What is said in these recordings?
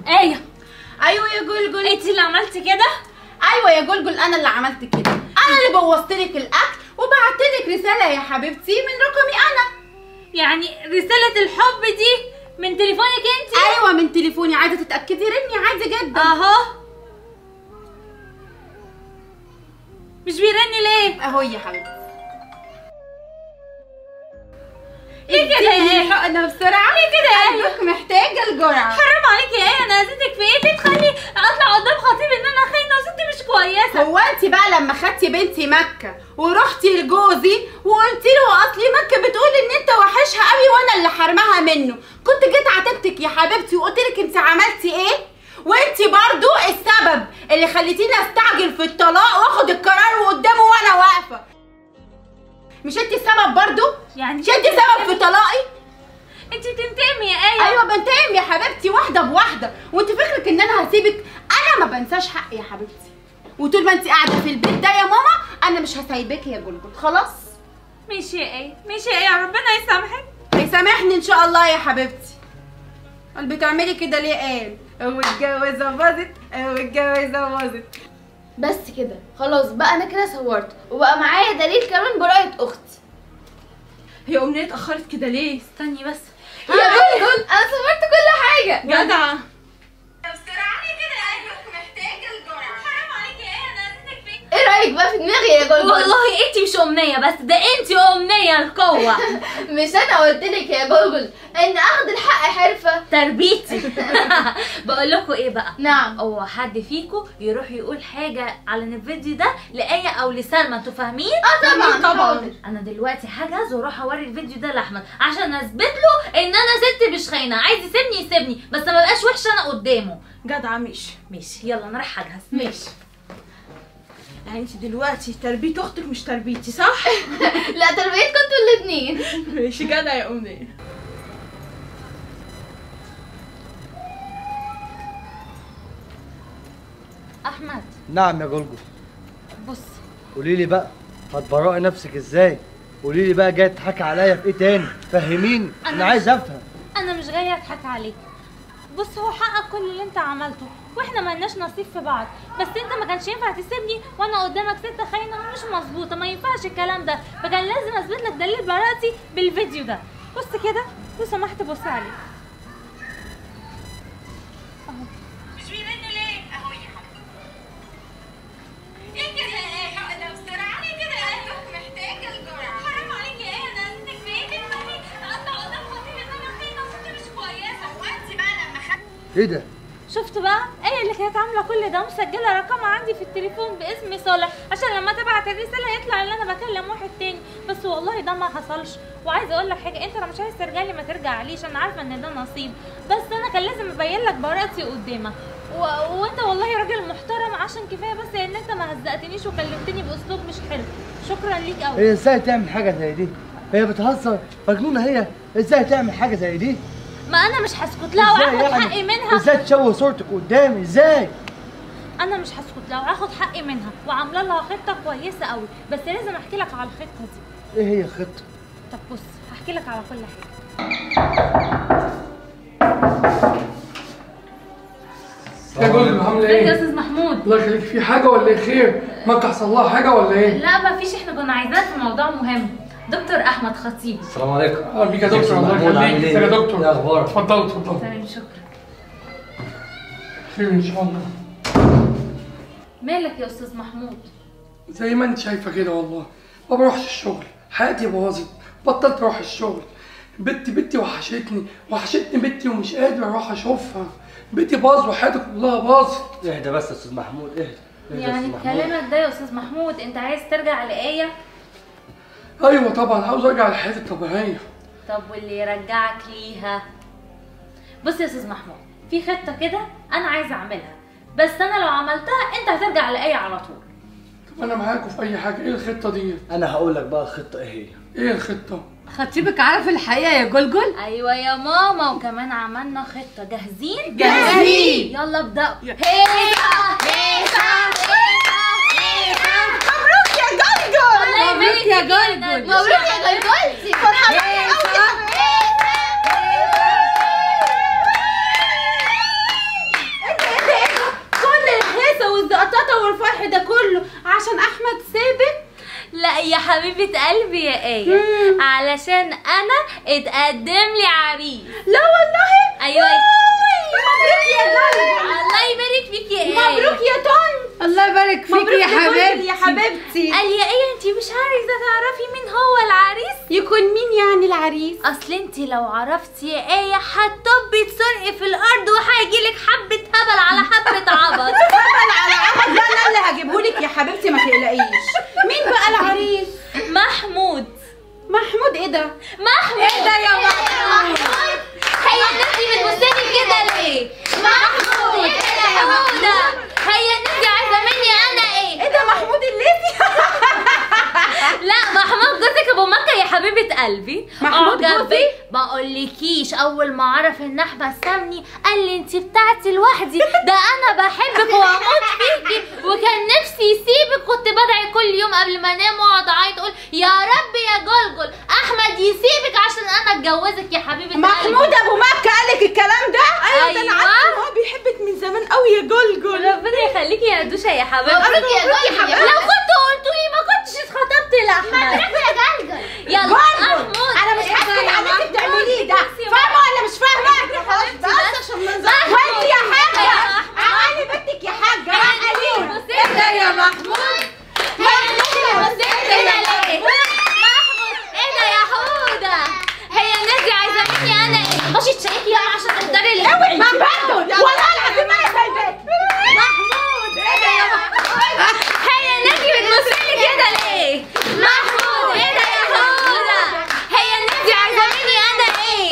ايه ايوه يا جلجل انت اللي عملتي كده ايوه يا جلجل انا اللي عملت كده انا اللي بوظت لك الاكل وبعت لك رساله يا حبيبتي من رقمي انا يعني رساله الحب دي من تليفونك انت ايوه من تليفوني عايزه تتاكدي رني عادي جدا اهو مش بيرن ليه اهو يا حبيبتي ليه كده يا اديني ايه الحقنه بسرعه ليه كده يا ايه قلبك محتاجه الجرعه حرام عليكي يا ايه انا اذيتك في ايه ليه تخلي اطلع قدام خطيب ان انا خاينه وستي مش كويسه هو انت بقى لما خدتي بنتي مكه ورحتي لجوزي وقلتي له اصلي مكه بتقول ان انت وحشها قوي وانا اللي حرمها منه كنت جيت عاتبتك يا حبيبتي وقلت لك انت عملتي ايه وانت برضو السبب اللي خليتيني استعجل في الطلاق واخد القرار وقدامه وانا واقفه مش انت السبب برضو يعني مش انت السبب في طلاقي انت بتنتقمي يا ايه ايوه بنتقم يا حبيبتي واحده بواحده وانت فكرك ان انا هسيبك انا ما بنساش حقي يا حبيبتي وطول ما انت قاعده في البيت ده يا ماما انا مش هسيبك يا جلجل خلاص ماشي يا ايه ماشي يا ايه ربنا يسامحك هيسامحني ان شاء الله يا حبيبتي قال بتعملي كده ليه قال واتجوزه باظت واتجوزه باظت بس كده خلاص بقى انا كده صورت وبقى معايا دليل كمان براءة اختي هي امنيه اتاخرت كده ليه استني بس يا جلجل انا صورت كل حاجة جدعه بسرعه كده قلبك محتاجه الجرعه حرام عليكي يا ايه انا اذيتك في ايه ايه رأيك بقى في دماغي يا جلجل والله انت مش امنيه بس ده انت امنيه القوه مش انا قلت لك يا جلجل ان اخد الحق حرفة تربيتي بقول لكم ايه بقى نعم هو حد فيكم يروح يقول حاجه على الفيديو ده لآية او لسلمى انتوا فاهمين اه طبعا طبعاً. حاضر. انا دلوقتي حجز واروح اوري الفيديو ده لاحمد عشان اثبت له ان انا ست مش خاينه عايز يسيبني يسيبني بس ما بقاش وحشه انا قدامه جدعه ماشي ماشي يلا انا رايح اجهز ماشي يعني انت دلوقتي تربيه اختك مش تربيتي صح لا تربيتكم انتوا الاتنين ماشي جدع يا امنيه احمد نعم يا جلجل بص قولي لي بقى هتبرئي نفسك ازاي قولي لي بقى جاي تضحكي عليا في ايه تاني فهميني أنا- انا عايز افهم انا مش جايه اضحك عليك بص هو حقك كل اللي انت عملته واحنا ملناش نصيب في بعض بس انت ما كانش ينفع تسيبني وانا قدامك ست خاينه ومش مظبوطه ما ينفعش الكلام ده فكان لازم اثبت لك دليل براءتي بالفيديو ده بص كده لو سمحت بص عليه اهو مش بيرن ليه اهو يا حبيبتي ايه كده ايه حقنا بسرعه ايه كده قلبك محتاجه الجرعه حرام عليك يا ايه انا اذنك في ايه تفهمي اطلع قدام خطيبي ان انا خاينه وست مش كويسه هو انت بقى لما خدتي ايه ده شفت بقى ايه اللي كانت عامله كل ده مسجله رقمها عندي في التليفون باسم صالح عشان لما تبعت الرساله يطلع ان انا بكلم واحد تاني بس والله ده ما حصلش وعايزه اقول لك حاجه انت لو مش عايز ترجع لي ما ترجع ليش انا عارفه ان ده نصيب بس انا كان لازم ابين لك براءتي قدامك و... وانت والله راجل محترم عشان كفايه بس ان انت ما هزقتنيش وكلمتني باسلوب مش حلو شكرا ليك قوي هي ازاي تعمل حاجه زي دي هي بتهزر مجنونه هي ازاي تعمل حاجه زي دي ما انا مش هسكت لها وهاخد حقي منها ازاي تشوه صورتك قدامي ازاي انا مش هسكت لها وهاخد حقي منها وعامله لها خطه كويسه قوي بس لازم احكي لك على الخطه دي ايه هي الخطه طب بص هحكي لك على كل حاجه يا جولد عامله ازيك يا ايه؟ استاذ محمود الله يخليك في حاجه ولا ايه خير؟ مكة حصل لها حاجه ولا ايه؟ لا ما فيش احنا كنا عايزينك في موضوع مهم دكتور احمد خطيب السلام عليكم اهلا بيك يا دكتور الله محمود، عامل يخليك ايه؟ ازيك يا دكتور ايه اخبارك؟ اتفضل اتفضل تمام شكرا خير ان شاء الله مالك يا استاذ محمود زي ما انت شايفه كده والله ما بروحش الشغل حياتي باظت بطلت اروح الشغل بنتي بنتي وحشتني وحشتني بنتي ومش قادر اروح اشوفها بنتي باظ وحياتي كلها باظت اهدى بس يا استاذ محمود اهدى اهدى يا يعني أستاذ محمود. كلامك ده يا استاذ محمود انت عايز ترجع لآية ايوه طبعا عاوز ارجع لحياتي الطبيعيه طب واللي يرجعك ليها بص يا استاذ محمود في خطه كده انا عايزه اعملها بس انا لو عملتها انت هترجع لآية على طول طب انا معاكم في اي حاجه ايه الخطه دي؟ انا هقول لك بقى الخطه ايه هي ايه الخطه؟ خطيبك عارف الحقيقه يا جلجل ايوه يا ماما وكمان عملنا خطه جاهزين جاهزين. يلا ابدأوا مبروك يا جلجل الله مبروك يبارك يا فيك جلجل مبروك يا جلجلتي فرحانة قوي حبيبة قلبي يا آية علشان أنا اتقدم لي عريس لا والله أيوة مبروك يا جلجل الله يبارك فيك يا آية مبروك يا طن الله يبارك فيك مبروك يا لجلجل حبيبتي يا حبيبتي قال يا آية انتي مش عايزة تعرفي مين هو العريس يكون مين يعني العريس اصل انتي لو عرفتي يا آية هتطبي تسرقي في الارض وهيجيلك حبة هبل على حبة عبط هبل على عبط ده انا اللي هجيبهولك يا حبيبتي ما تقلقيش مين بقى العريس محمود محمود ايه ده محمود ايه ده يا محمود هي الناس دي بتبصلي كده ليه محمود ايه ده يا حودة هي الناس دي عايزة مني انا ايه ايه ده محمود الليثي لا محمود جوزك ابو مكه يا حبيبه قلبي محمود أعجب جوزي؟ بي. بقولكيش اول ما عرف ان احمد سابني قال لي انت بتاعتي لوحدي ده انا بحبك واموت فيكي وكان نفسي يسيبك كنت بدعي كل يوم قبل ما انام واقعد اعيط اقول يا رب يا جلجل احمد يسيبك عشان انا اتجوزك يا حبيبه قلبي محمود ابو مكه قالك الكلام ده ايوه ده انا عارفه هو بيحبك من زمان قوي يا جلجل ربنا يخليكي يا دوشه يا حبيبتي مبروك يا جلجل يا لو كنتوا قلتوا لي ما كنتش اتخطبت لاحمد يا جلجل يلا جلجل محمود انا مش إيه هسكت ده يا على اللي انت محمود؟ بتعمليه ده بس يا فاهمه ولا مش فاهمه خلاص بس عشان منظر وانت يا حاجه يا محمود. عقلي بنتك يا حاجه عقلي بصي ده يا محمود محمود ايه ده ليه؟ محمود ايه ده يا حودة هي الناس دي عايزة مني انا ايه؟ خشي تشيكي يلا عشان تختاري اللي اوعي ما بدل والله العظيم انا سايباك محمود ايه ده يا محمود هي الناس دي بتبصلي كده ليه؟ محمود ايه ده يا حودة؟ هي الناس دي عايزة مني انا ايه؟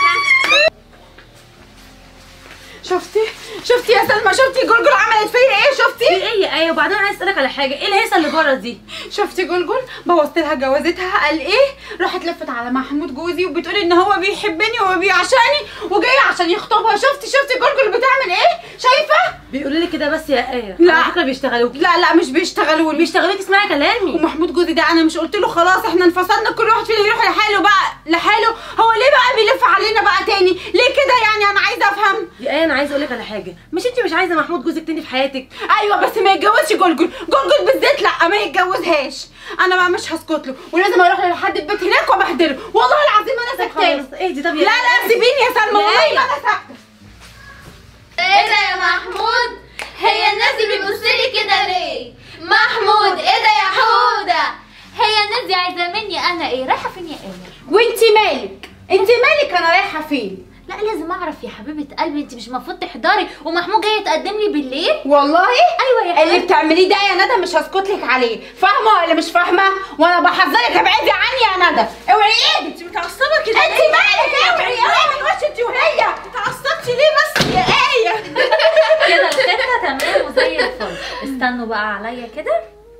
شفتي شفتي يا سلمى شفتي جلجل عملت فيا ايه شفتي ايه يا ايه وبعدين عايز اسالك على حاجه ايه الهيصه اللي بره دي شفتي جلجل بوظت لها جوازتها قال ايه راحت لفت على محمود جوزي وبتقول ان هو بيحبني وبيعشاني وجاي عشان يخطبها شفتي شفتي جلجل بتعمل ايه شايفه بيقولوا لي كده بس يا ايه لا. على فكره بيشتغلوكي لا لا مش بيشتغلوا لي بيشتغلوكي اسمعي كلامي ومحمود جوزي ده انا مش قلت له خلاص احنا انفصلنا كل واحد فينا يروح لحاله بقى لحاله هو ليه بقى بيلف علينا بقى تاني ليه كده يعني انا عايزه افهم يا ايه انا عايزه اقول لك على حاجه مش انت مش عايزه محمود جوزك تاني في حياتك ايوه بس ما يتجوزش جلجل جلجل بالذات لا ما يتجوزهاش انا بقى مش هسكت له ولازم اروح له لحد البيت هناك وابهدله والله العظيم انا سكتانه خلاص اهدي طب لا يا لا سيبيني يا سلمى لا. والله ما انا ساكته ايه ده يا محمود؟ هي الناس دي بتبصلي كده ليه؟ محمود ايه ده يا حودة؟ هي الناس دي عايزة مني انا ايه؟ رايحة فين يا ايه؟ وانتي مالك انتي مالك انا رايحه فين لا لازم اعرف يا حبيبة قلبي انت مش المفروض تحضري ومحمود جاي يتقدم لي بالليل؟ والله ايوه يا اللي حبيبتي بتعمليه ده يا ندى مش هسكت لك عليه فاهمه ولا مش فاهمه وانا بحذرك ابعدي عني يا ندى اوعي ايدك انت متعصبه كده انت مالك اوعي اوعي من وش انت وهي اتعصبتي ليه بس يا ايه كده الخطة تمام وزي الفل استنوا بقى عليا كده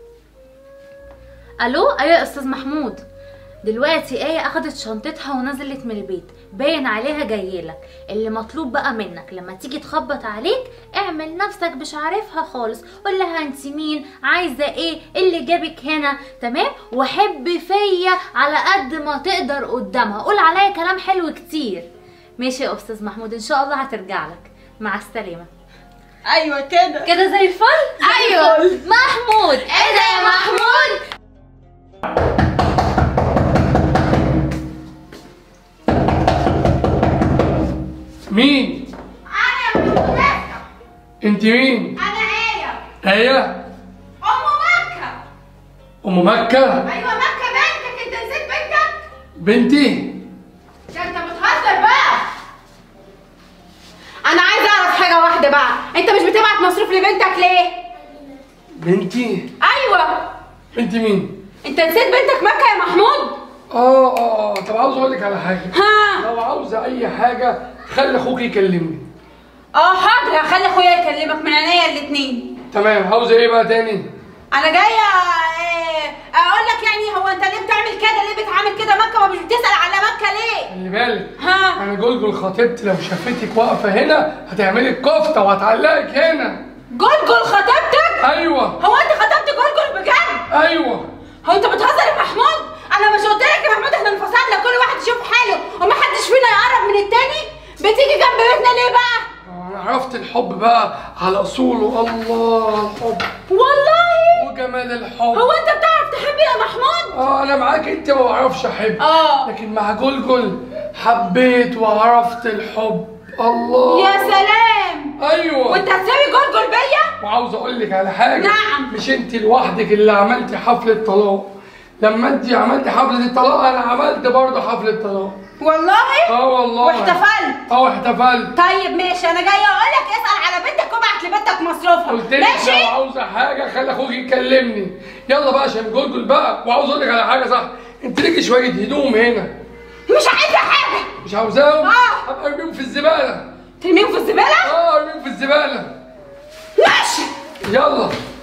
الو ايوه يا استاذ محمود دلوقتي ايه اخدت شنطتها ونزلت من البيت باين عليها جايلك اللي مطلوب بقى منك لما تيجي تخبط عليك اعمل نفسك مش عارفها خالص قول لها انت مين عايزه ايه اللي جابك هنا تمام وحب فيا على قد ما تقدر قدامها قول عليا كلام حلو كتير ماشي يا استاذ محمود ان شاء الله هترجع لك مع السلامه ايوه كده كده زي الفل ايوه محمود ايه ده يا محمود مين؟ انت مين؟ انا ايه ايه؟ ام مكه ام مكة؟ ايوه مكه بنتك انت نسيت بنتك بنتي؟ ده انت بتهزر بقى انا عايزه اعرف حاجه واحده بقى انت مش بتبعت مصروف لبنتك ليه بنتي؟ ايوه بنتي مين؟ انت نسيت بنتك مكه يا محمود اه اه اه طب عاوز اقول لك على حاجة ها لو عاوزة أي حاجة خلي أخوك يكلمني اه حاضر هخلي اخويا يكلمك من عينيا الاتنين تمام عاوزة إيه بقى تاني؟ انا جايه آه، اقول لك يعني هو انت ليه بتعمل كده ليه بتعمل كده مكه ما مش بتسال على مكه ليه خلي بالك ها أنا جلجل خطيبتي لو شافتك واقفة هنا هتعملي كفتة وهتعلقك هنا جلجل خطيبتك أيوه هو انت خطبت جلجل بجد أيوه هو انت بتهزر يا محمود انا مش قلت لك يا محمود احنا انفصلنا كل واحد يشوف حاله ومحدش فينا يقرب من التاني بتيجي جنب بيتنا ليه بقى أنا عرفت الحب بقى على أصوله الله الحب والله بجمال الحب هو انت بتعرف تحب يا محمود اه انا معاك انت ما بعرفش احب اه لكن مع جلجل حبيت وعرفت الحب الله يا سلام ايوه وانت هتساوي جلجل بيا وعاوز اقول لك على حاجه نعم. مش انت لوحدك اللي عملتي حفله طلاق لما انت عملتي حفله الطلاق انا عملت برضه حفله طلاق والله اه والله واحتفلت اه احتفلت طيب ماشي انا جايه اقول لك اسال على بنتك وابعت لبنتك مصروفها قلت لك لو ماشي عاوزه حاجه خلي اخوك يكلمني يلا بقى عشان جلجل بقى وعاوز اقول لك على حاجه صح انت ليكي شويه هدوم هنا مش عايزه حاجه مش عاوزاهم آه. ابقى ارميهم في الزباله ترميهم في الزباله اه ارميهم في الزباله ماشي يلا